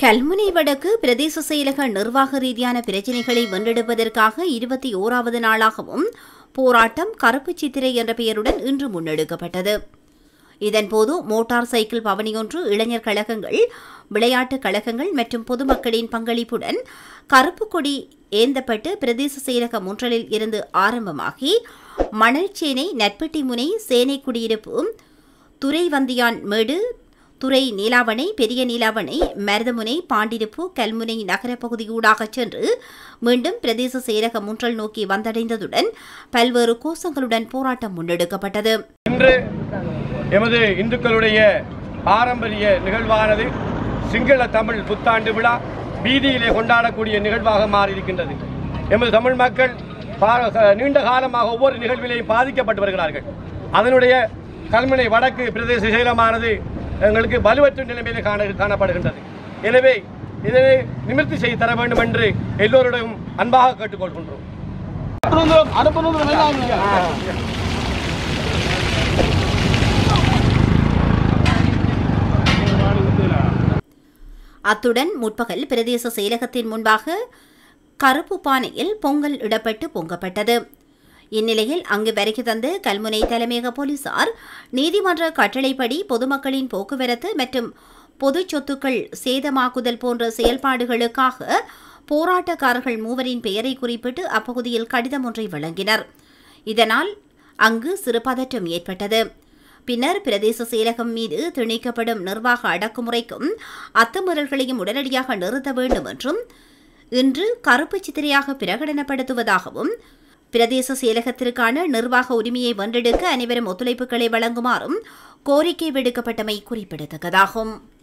கல்முனை வடக்கு பிரதேச செயலக நிர்வாக ரீதியான பிரச்சினைகளை வென்றெடுப்பதற்காக இருபத்தி ஓராவது நாளாகவும் போராட்டம் கருப்பு சித்திரை என்ற பெயருடன் இன்று முன்னெடுக்கப்பட்டது இதன்போது மோட்டார் சைக்கிள் பவனியொன்று இளைஞர் கழகங்கள் விளையாட்டுக் கழகங்கள் மற்றும் பொதுமக்களின் பங்களிப்புடன் கருப்பு கொடி ஏந்தப்பட்டு பிரதேச செயலக முன்றலில் இருந்து ஆரம்பமாகி மணல்சேனை நட்பெட்டி முனை சேனை குடியிருப்பு துறைவந்தியான் மேடு துறை நீலாவணை பெரிய நீலாவணை மருதமுனை பாண்டிருப்பு கல்முனை நகரப் பகுதியூடாக சென்று மீண்டும் பிரதேச செயலக முன்றல் நோக்கி வந்தடைந்ததுடன் பல்வேறு கோஷங்களுடன் போராட்டம் முன்னெடுக்கப்பட்டது இன்று எமது இந்துக்களுடைய பாரம்பரிய நிகழ்வானது சிங்கள தமிழ் புத்தாண்டு விழா வீதியிலே கொண்டாடக்கூடிய நிகழ்வாக மாறியிருக்கின்றது எமது தமிழ் மக்கள் பா- நீண்ட காலமாக ஒவ்வொரு நிகழ்விலையும் பாதிக்கப்பட்டு வருகிறார்கள் அதனுடைய கல்முனை வடக்கு பிரதேச செயலமானது எங்களுக்கு வலுவற்ற நிலைமையிலே காண காணப்படுகின்றது எனவே இதனை நிமிர்த்தி செய்து தர வேண்டும் என்று எல்லோரிடம் அன்பாக கேட்டுக்கொள்கின்றோம் அத்துடன் முற்பகல் பிரதேச செயலகத்தின் முன்பாக கருப்பு பானையில் பொங்கல் இடப்பட்டு பொங்கப்பட்டது இந்நிலையில் அங்கு வருகை தந்த கல்முனை தலைமையக போலீசார் நீதிமன்ற கட்டளைப்படி பொதுமக்களின் போக்குவரத்து மற்றும் பொது சொத்துக்கள் சேதமாக்குதல் போன்ற செயல்பாடுகளுக்காக போராட்டக்காரர்கள் மூவரின் பெயரை குறிப்பிட்டு அப்பகுதியில் கடிதம் ஒன்றை வழங்கினர் இதனால் அங்கு சிறு பதற்றம் ஏற்பட்டது பின்னர் பிரதேச செயலகம் மீது திணிக்கப்படும் நிர்வாக அடக்குமுறைக்கும் அத்துமீறல்களையும் உடனடியாக நிறுத்த வேண்டும் என்றும் இன்று கருப்பு சித்திரையாக பிரகடனப்படுத்துவதாகவும் பிரதேச செயலகத்திற்கான நிர்வாக உரிமையை வென்றெடுக்க அனைவரும் ஒத்துழைப்புகளை வழங்குமாறும் கோரிக்கை விடுக்கப்பட்டமை குறிப்பிடத்தக்கதாகும்